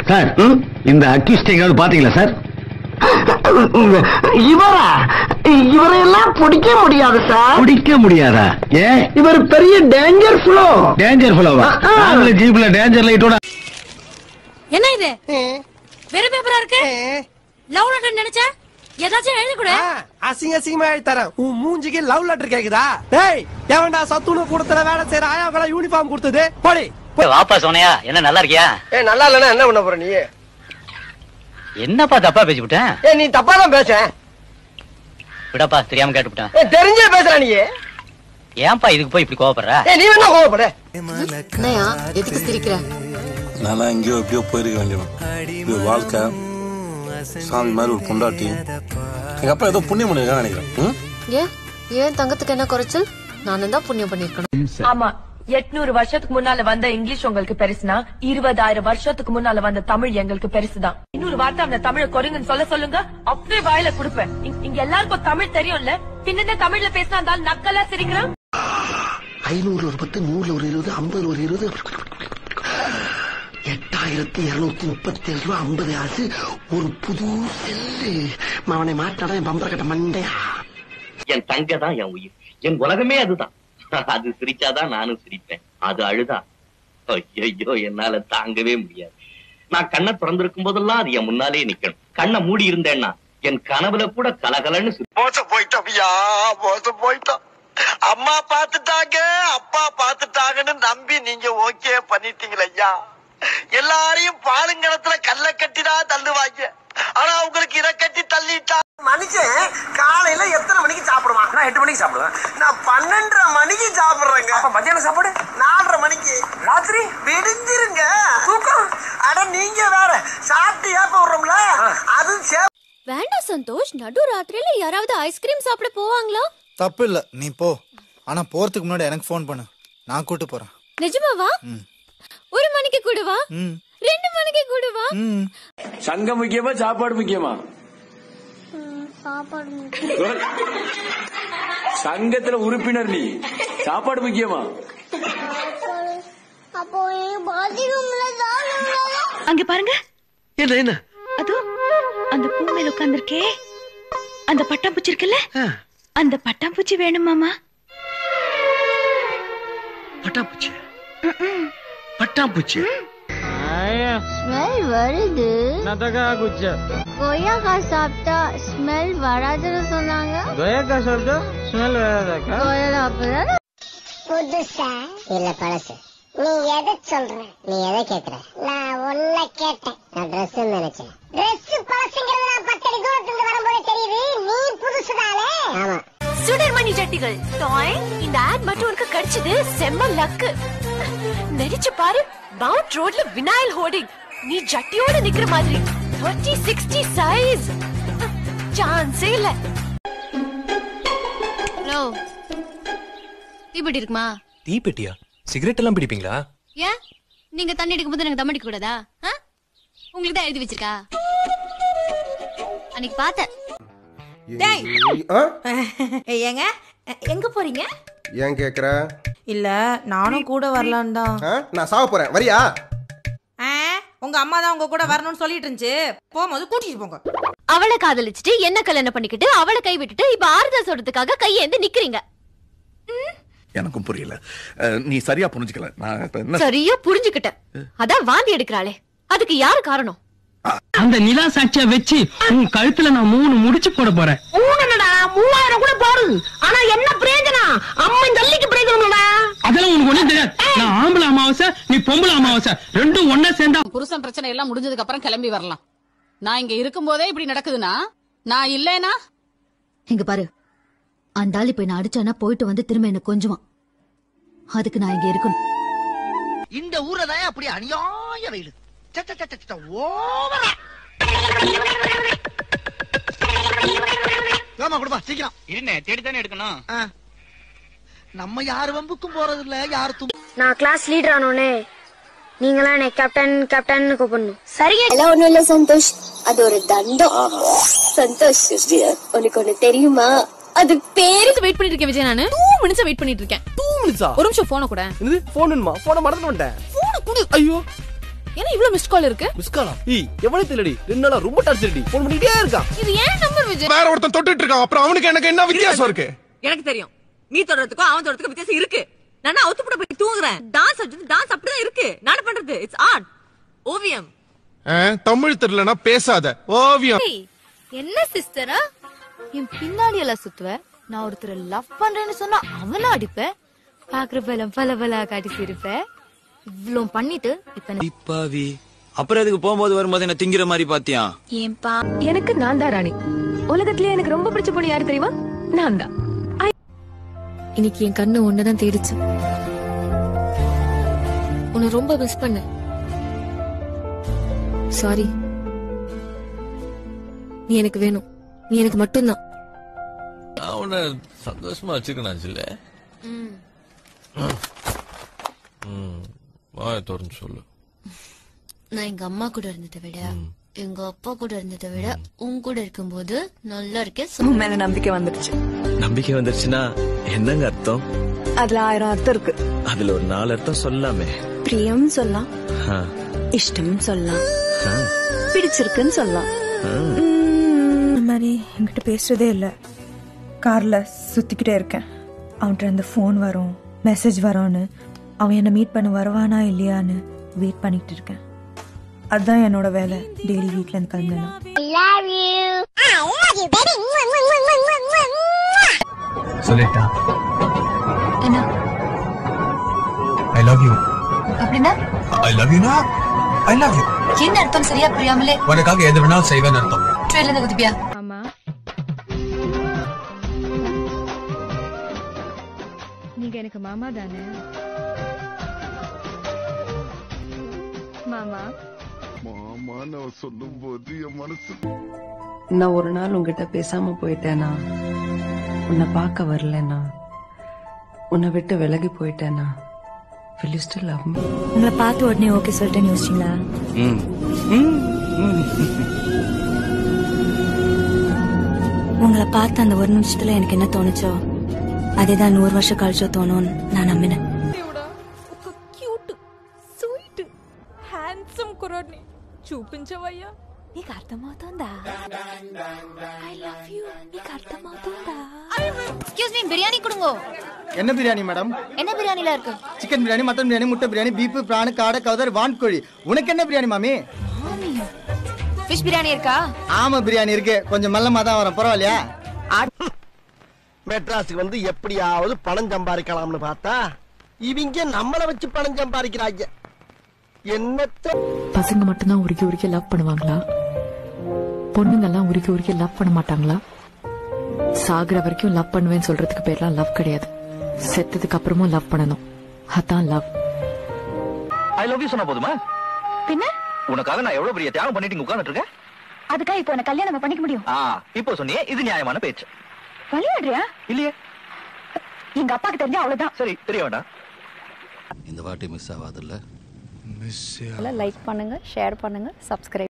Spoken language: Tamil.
சார் இந்த அக்யூஸ்ட் எங்காவது பாத்தீங்களா சார் இவரா இவரையெல்லாம் பிடிக்க முடியாது சார் பிடிக்க முடியாதா ஏன் இவர் பெரிய டேஞ்சர் ஃப்ளோ டேஞ்சர் ஃபுல்லோவா ஆ, ஆ. நாங்களும் ஜீப்ல டேஞ்சர் லைட்டோட என்ன இது வெறும் பேப்பரா இருக்கு லவ் லெட்டர் நினைச்சா ஏதாச்சும் எழுதி கொடு அசிங்க அசிங்கமா எழுதி தரேன் உன் மூஞ்சிக்கு லவ் லெட்டர் கேக்குதா டேய் எவன்டா சத்துணவு கூடத்துல வேலை செய்யற ஆயாக்களா யூனிஃபார்ம் கொடுத்தது போடி வாப்பா சோனையா என்ன நல்லா இருக்கியா ஏ நல்லா இல்லனா என்ன பண்ண போற நீ என்னப்பா தப்பா பேசிவிட்டேன் ஏ நீ தப்பா தான் பேச விடப்பா தெரியாம கேட்டுவிட்டேன் ஏ தெரிஞ்சே பேசுற நீ ஏன்பா இதுக்கு போய் இப்படி கோவப்படுற ஏ நீ வேணா கோவப்பட என்னையா எதுக்கு சிரிக்கிற நானா எங்கேயோ எப்படியோ போயிருக்க வேண்டியவன் இது ஒரு வாழ்க்கை சாமி மாதிரி ஒரு பொண்டாட்டி எங்க அப்பா ஏதோ புண்ணியம் பண்ணிருக்கான்னு நினைக்கிறேன் ம்? ஏன் ஏன் தங்கத்துக்கு என்ன குறைச்சல் நானும் தான் புண்ணியம் பண்ணிருக்கணும் ஆமா எட்நூறு வருஷத்துக்கு முன்னால வந்த இங்கிலீஷ் உங்களுக்கு பெருசுனா இருபதாயிரம் வருஷத்துக்கு முன்னால வந்த தமிழ் எங்களுக்கு பெருசுதான் இன்னொரு வார்த்தை அந்த தமிழ குறைங்கன்னு சொல்ல சொல்லுங்க அப்படியே வாயில கொடுப்பேன் இங்க- இங்க எல்லாருக்கும் தமிழ் தெரியும்ல பின்ன தமிழ்ல பேசினா இருந்தாலும் நக்கலா சிரிக்கிறான் ஐநூறு ஒரு பத்து நூறுல ஒரு இருபது ஐம்பது ஒரு இருபது எட்டாயிரத்தி இருநூத்தி முப்பத்தி ஏழு ரூபா ஐம்பது ஆசு ஒரு புது செல்லு அவனை மாட்டாடா என் பம்பர கட்ட மண்டையா என் தங்க தான் என் உயிர் என் உலகமே அதுதான் அது சிரிச்சாதான் நானும் சிரிப்பேன் அது அழுதா ஐயோ என்னால தாங்கவே முடியாது நான் கண்ணை திறந்திருக்கும் போதெல்லாம் அது என் முன்னாலே நிக்கணும் கண்ணை மூடி இருந்தேன்னா என் கனவுல கூட கலகலன்னு சுத்தி- மோசம் போயிட்டோம் ஐயா மோசம் போயிட்டோம் அம்மா பாத்துட்டாங்க அப்பா பாத்துட்டாங்கன்னு நம்பி நீங்க ஓகே பண்ணிட்டீங்களே ஐயா எல்லாரையும் பாலுங்கணத்துல கல்ல கட்டிதான் தள்ளுவாங்க ஆனா உங்களுக்கு இதை கட்டி தள்ளிட்டா மனுஷன் காலையில எத்தனை மணிக்கு சாப்பிடுவான் நான் எட்டு மணிக்கு சாப்பிடுவேன் நான் பன்னெண்டரை மணிக்கு சாப்பிடுறேங்க அப்ப மத்தியானம் சாப்பாடு நாலரை மணிக்கு ராத்திரி விடிஞ்சிருங்க தூக்கம் அட நீங்க வேற சாப்பிட்டு ஏப்ப விடுறோம்ல அது சே வேண்டாம் சந்தோஷ் நடு ராத்திரியில யாராவது ஐஸ்கிரீம் சாப்பிட போவாங்களா தப்பு இல்ல நீ போ ஆனா போறதுக்கு முன்னாடி எனக்கு ஃபோன் பண்ணு நான் கூட்டு போறேன் நிஜமாவா ஒரு மணிக்கு கூடவா ம் ரெண்டு மணிக்கு கூடவா ம் சங்கம் முக்கியமா சாப்பாடு முக்கியமா சங்கத்துல உறுப்பினர் நீ சாப்பாடு முக்கியமா அங்க பாருங்க என்ன என்ன அதோ அந்த பூ மேல உட்கார்ந்திருக்கே அந்த பட்டாம்பூச்சி இருக்குல்ல அந்த பட்டாம்பூச்சி வேணும் மாமா பட்டாப்பூச்சி பட்டாப்பூச்சி ஸ்மெல் வருது கொய்யாக்காய் சாப்பிட்டா ஸ்மெல் வராதுன்னு சொன்னாங்க கொய்யா அப்பதான் புதுசா இல்ல பழசு நீ எதை சொல்ற நீ எதை கேக்குற நான் ஒன்ன கேட்டேன் நான் ட்ரெஸ் நினைச்சேன் ட்ரெஸ் பழசுங்கிறது நான் பத்தடி தூரத்துல இருந்து வரும்போது தெரியுது நீ புதுசுதானே ஆமா சுடர்மணி ஜட்டிகள் டாய் இந்த ஆட் மட்டும் உனக்கு கிடைச்சது செம்ம லக்கு நெரிச்சு பாரு மவுண்ட் ரோட்ல வினாயல் ஹோர்டிங் நீ ஜட்டியோட நிக்கிற மாதிரி 30 60 சைஸ் சான்ஸே இல்ல ஹலோ தீப்பெட்டி இருக்குமா தீப்பெட்டியா சிகரெட் எல்லாம் பிடிப்பீங்களா ஏன் நீங்க தண்ணி அடிக்கும் போது எனக்கு தம் அடிக்க கூடாதா ஆ? உங்களுக்கு தான் எழுதி வச்சிருக்கா அன்னைக்கு பார்த்தேன் ஏங்க எங்க போறீங்க ஏன் கேக்குற இல்ல நானும் கூட வரலான் தான் நான் சாக போறேன் வரியா உங்க அம்மா தான் உங்க கூட வரணும்னு சொல்லிட்டு இருந்துச்சு போகும்போது கூட்டிட்டு போங்க அவளை காதலிச்சுட்டு என்ன கல்யாணம் பண்ணிக்கிட்டு அவளை கை விட்டுட்டு இப்ப ஆறுதல் சொல்றதுக்காக கையேந்து நிக்கிறீங்க எனக்கும் புரியல அஹ், நீ சரியா புரிஞ்சுக்கல நான் இப்ப என்ன சரியா புரிஞ்சுக்கிட்டேன் அதான் வாந்தி எடுக்கிறாளே அதுக்கு யாரு காரணம் அந்த நிலா சாட்சியா வச்சு உன் கழுத்துல நான் மூணு முடிச்சு போட போறேன் மூவாயிரம் கூட போடு ஆனா என்ன பிரயோஜனம் அம்மன் ஜல்லிக்கு பிரயோஜனம்டா அதெல்லாம் உனக்கு ஒண்ணும் தெரியாது நான் ஆம்பளை அமாவாசை நீ பொம்பளை அமாவாசை ரெண்டும் ஒன்னா சேர்ந்தா புருஷன் பிரச்சனை எல்லாம் முடிஞ்சதுக்கு அப்புறம் கிளம்பி வரலாம் நான் இங்க இருக்கும்போதே இப்படி நடக்குதுன்னா நான் இல்லைனா இங்க பாரு அந்த ஆள் இப்ப நான் அடிச்சானா போயிட்டு வந்து திரும்ப என்ன கொஞ்சுவான் அதுக்கு நான் இங்க இருக்கணும் இந்த ஊர்ல தான் அப்படி அநியாய வெயில் ஓவரா ஏமா கொடுப்பா சீக்கிரம் இருண்ணே தேடித்தானே எடுக்கணும் நம்ம யாரு வம்புக்கும் போறது இல்ல யாரு தும் நான் கிளாஸ் லீடர் ஆனோனே நீங்களாம் என்னை கேப்டன் கேப்டன் கூப்பிடணும் சரியா எல்லாம் ஒண்ணும் இல்ல சந்தோஷ் அது ஒரு தண்டம் சந்தோஷ் உனக்கு ஒண்ணு தெரியுமா அது பேருக்கு வெயிட் பண்ணிட்டு இருக்கேன் விஜய் நானு டூ மினிட்ஸ் வெயிட் பண்ணிட்டு இருக்கேன் டூ மினிட்ஸா ஒரு நிமிஷம் போன கூட இது போனுமா போன மறந்து வந்துட்டேன் போன கூட ஐயோ என்ன இவ்ளோ மிஸ்ட் கால் இருக்கு மிஸ்காலா ஏய் எவ்வளவு தெரியடி ரெண்டு நாளா ரொம்ப டார்ச்சர்டி போன் பண்ணிட்டே இருக்கான் இது ஏன் நம்பர் விஜய் வேற ஒருத்தன் தொட்டுட்டு இருக்கான் அப்புறம் அவனுக்கு எனக்கு என்ன வித்தியாசம் இருக்கு எனக்கு தெரியும் நீ தொடறதுக்கும் அவன் தொடறதுக்கும் வித்தியாசம் இருக்கு நான் அவுத்து போட போய் தூங்குறேன் டான்ஸ் அப்படி டான்ஸ் அப்படிதான் இருக்கு நான் பண்றது இட்ஸ் ஆர்ட் ஓவியம் ஆ, தமிழ் தெரியலனா பேசாத ஓவியம் ஏய், என்ன சிஸ்டரா என் பின்னாடி எல்லாம் சுத்துவ நான் ஒருத்தரை லவ் பண்றேன்னு சொன்னா அவன அடிப்பேன் பாக்குற பலம் பல பல காட்டி சிரிப்பேன் இவ்ளோ பண்ணிட்டு இப்ப என்ன- பாவி அப்புறம் எதுக்கு போகும்போது வரும்போது என்ன திங்கிற மாதிரி பாத்தியா ஏன்பா எனக்கு நான் தான் ராணி உலகத்திலே எனக்கு ரொம்ப பிடிச்ச பொண்ணு யாரு தெரியுமா நான் தான் இன்னைக்கு என் கண்ணு ஒன்னதான் தேடிச்சு உன்னை ரொம்ப மிஸ் பண்ண சாரி நீ எனக்கு வேணும் நீ எனக்கு மட்டும்தான் நான் உன்னை சந்தோஷமா வச்சுக்கணும் இல்ல வாய திறந்து சொல்லு நான் எங்க அம்மா கூட இருந்ததை விட எங்க அப்பா கூட இருந்ததை விட உன் கூட இருக்கும்போது நல்லா இருக்கேன் மேல நம்பிக்கை வந்துடுச்சு நம்பிக்கை வந்துருச்சுன்னா என்னங்க அர்த்தம் அதுல ஆயிரம் அர்த்தம் இருக்கு அதுல ஒரு நாலு அர்த்தம் சொல்லாமே பிரியம் சொல்லலாம் ஆ, இஷ்டம் சொல்லலாம் ஆ, பிடிச்சிருக்குன்னு சொல்லலாம் ஆ. இந்த மாதிரி என்கிட்ட பேசுறதே இல்லை கார்ல சுத்திக்கிட்டே இருக்கேன் அவன்கிட்ட இருந்து ஃபோன் வரும் மெசேஜ் வரும்னு அவன் என்னை மீட் பண்ண வருவானா இல்லையான்னு வெயிட் பண்ணிட்டு இருக்கேன் அதுதான் என்னோட வேலை டெய்லி வீட்ல இருந்து கிளம்புனா love you. I love you, baby. Mwah, mwah, mwah, mwah, mwah, mwah, mwah. சொல்லிட்டா என்ன ஐ லவ் யூ அப்படின்னா ஐ லவ் யூனா ஐ லவ் யூ என்ன அர்த்தம் சரியா புரியாமலே உனக்காக எது வேணாலும் செய்வேன்னு அர்த்தம் ட்ரெயின்ல இருந்து குதிப்பியா ஆமா நீங்க எனக்கு மாமா தானே மாமா மாமா நான் சொல்லும் போது என் மனசு நான் ஒரு நாள் உங்ககிட்ட பேசாம போயிட்டேனா உன்னை பார்க்க வரலனா உன்னை விட்டு விலகி போயிட்டேனா will you still love me உங்களை பார்த்து உடனே ஓகே சொல்லிட்டேன்னு யோசிச்சிங்களா ம். உங்களை பார்த்த அந்த ஒரு நிமிஷத்துல எனக்கு என்ன தோணுச்சோ அதேதான் நூறு வருஷம் கழிச்சோ தோணும்னு நான் நம்பினேன் క్యూట్ స్వీట్ హ్యాండ్సమ్ కుర్రాడిని చూపించవయ్యా నీకు అర్థమవుతుందా ఐ లవ్ యూ నీకు అర్థమవుతుందా ఎక్స్క్యూజ్ మీ బిర్యానీ கொடுங்க என்ன பிரியாணி மேடம் என்ன பிரியாணில இருக்கு சிக்கன் பிரியாணி மட்டன் பிரியாணி முட்டை பிரியாணி பீஃப் பிரான் காடை கவுதர் வான்கோழி உனக்கு என்ன பிரியாணி மாமி ஃபிஷ் பிரியாணி இருக்கா ஆமா பிரியாணி இருக்கு கொஞ்சம் மெல்லமா தான் வரும் பரவாயில்லையா மெட்ராஸுக்கு வந்து எப்படியாவது பணம் சம்பாதிக்கலாம்னு பார்த்தா இவங்க நம்மள வச்சு பணம் சம்பாதிக்கிறாங்க என்னத்த பசங்க மட்டும்தான் உருக்கி உருக்கி லவ் பண்ணுவாங்களா பொண்ணுங்க எல்லாம் உருக்கி உருக்கி லவ் பண்ண மாட்டாங்களா சாகுற வரைக்கும் லவ் பண்ணுவேன்னு சொல்றதுக்கு பேர்லாம் லவ் கிடையாது செத்ததுக்கு அப்புறமும் லவ் பண்ணணும் அதான் லவ் ஐ லவ் யூ சொன்னா போதுமா பின்ன உனக்காக நான் எவ்வளவு பெரிய தியாகம் பண்ணிட்டு இங்க உட்கார்ந்துட்டு இருக்கேன் அதுக்கா இப்போ என்ன கல்யாணம் பண்ணிக்க முடியும் ஆ இப்போ சொன்னியே இது நியாயமான பேச்சு விளையாடுறியா இல்லையே எங்க அப்பாக்கு தெரிஞ்சா அவ்வளவுதான் சரி தெரிய வேண்டாம் இந்த வாட்டி மிஸ் ஆகாதுல்ல லைக் பண்ணுங்க ஷேர் பண்ணுங்க சப்ஸ்கிரைப்